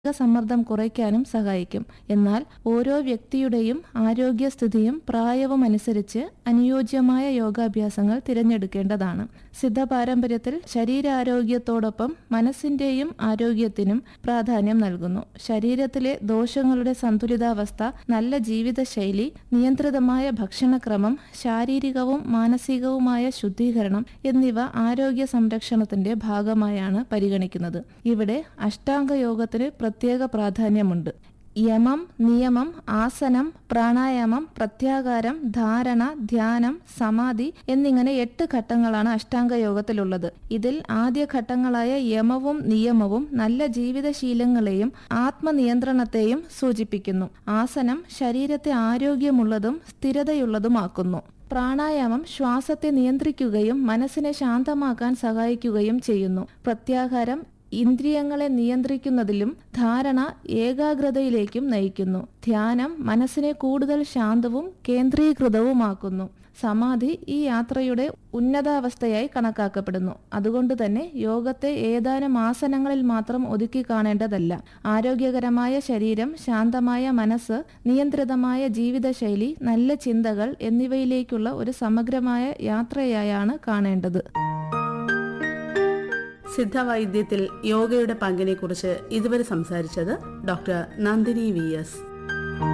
സമ്മർദ്ദം കുറയ്ക്കാനും സഹായിക്കും എന്നാൽ ഓരോ വ്യക്തിയുടെയും ആരോഗ്യസ്ഥിതിയും പ്രായവും അനുസരിച്ച് അനുയോജ്യമായ യോഗാഭ്യാസങ്ങൾ തിരഞ്ഞെടുക്കേണ്ടതാണ് സിദ്ധ പാരമ്പര്യത്തിൽ ശരീരാരോഗ്യത്തോടൊപ്പം മനസ്സിന്റെയും ആരോഗ്യത്തിനും പ്രാധാന്യം നൽകുന്നു ശരീരത്തിലെ ദോഷങ്ങളുടെ സന്തുലിതാവസ്ഥ നല്ല ജീവിതശൈലി നിയന്ത്രിതമായ ഭക്ഷണക്രമം ശാരീരികവും മാനസികവുമായ ശുദ്ധീകരണം എന്നിവ ആരോഗ്യ സംരക്ഷണത്തിന്റെ ഭാഗമായാണ് പരിഗണിക്കുന്നത് ഇവിടെ അഷ്ടാംഗ യോഗത്തിന് പ്രത്യേക പ്രാധാന്യമുണ്ട് യമം നിയമം ആസനം പ്രാണായാമം പ്രത്യാകാരം ധാരണ ധ്യാനം സമാധി എന്നിങ്ങനെ എട്ട് ഘട്ടങ്ങളാണ് അഷ്ടാംഗ യോഗത്തിലുള്ളത് ഇതിൽ ആദ്യ ഘട്ടങ്ങളായ യമവും നിയമവും നല്ല ജീവിതശീലങ്ങളെയും ആത്മനിയന്ത്രണത്തെയും സൂചിപ്പിക്കുന്നു ആസനം ശരീരത്തെ ആരോഗ്യമുള്ളതും സ്ഥിരതയുള്ളതുമാക്കുന്നു പ്രാണായാമം ശ്വാസത്തെ നിയന്ത്രിക്കുകയും മനസ്സിനെ ശാന്തമാക്കാൻ സഹായിക്കുകയും ചെയ്യുന്നു പ്രത്യാഹാരം ഇന്ദ്രിയങ്ങളെ നിയന്ത്രിക്കുന്നതിലും ധാരണ ഏകാഗ്രതയിലേക്കും നയിക്കുന്നു ധ്യാനം മനസ്സിനെ കൂടുതൽ ശാന്തവും കേന്ദ്രീകൃതവുമാക്കുന്നു സമാധി ഈ യാത്രയുടെ ഉന്നതാവസ്ഥയായി കണക്കാക്കപ്പെടുന്നു അതുകൊണ്ട് തന്നെ യോഗത്തെ ഏതാനും ആസനങ്ങളിൽ മാത്രം ഒതുക്കി കാണേണ്ടതല്ല ആരോഗ്യകരമായ ശരീരം ശാന്തമായ മനസ്സ് നിയന്ത്രിതമായ ജീവിതശൈലി നല്ല ചിന്തകൾ എന്നിവയിലേക്കുള്ള ഒരു സമഗ്രമായ യാത്രയായാണ് കാണേണ്ടത് സിദ്ധവൈദ്യത്തിൽ യോഗയുടെ പങ്കിനെ കുറിച്ച് ഇതുവരെ സംസാരിച്ചത് ഡോക്ടർ നന്ദിനി വി എസ്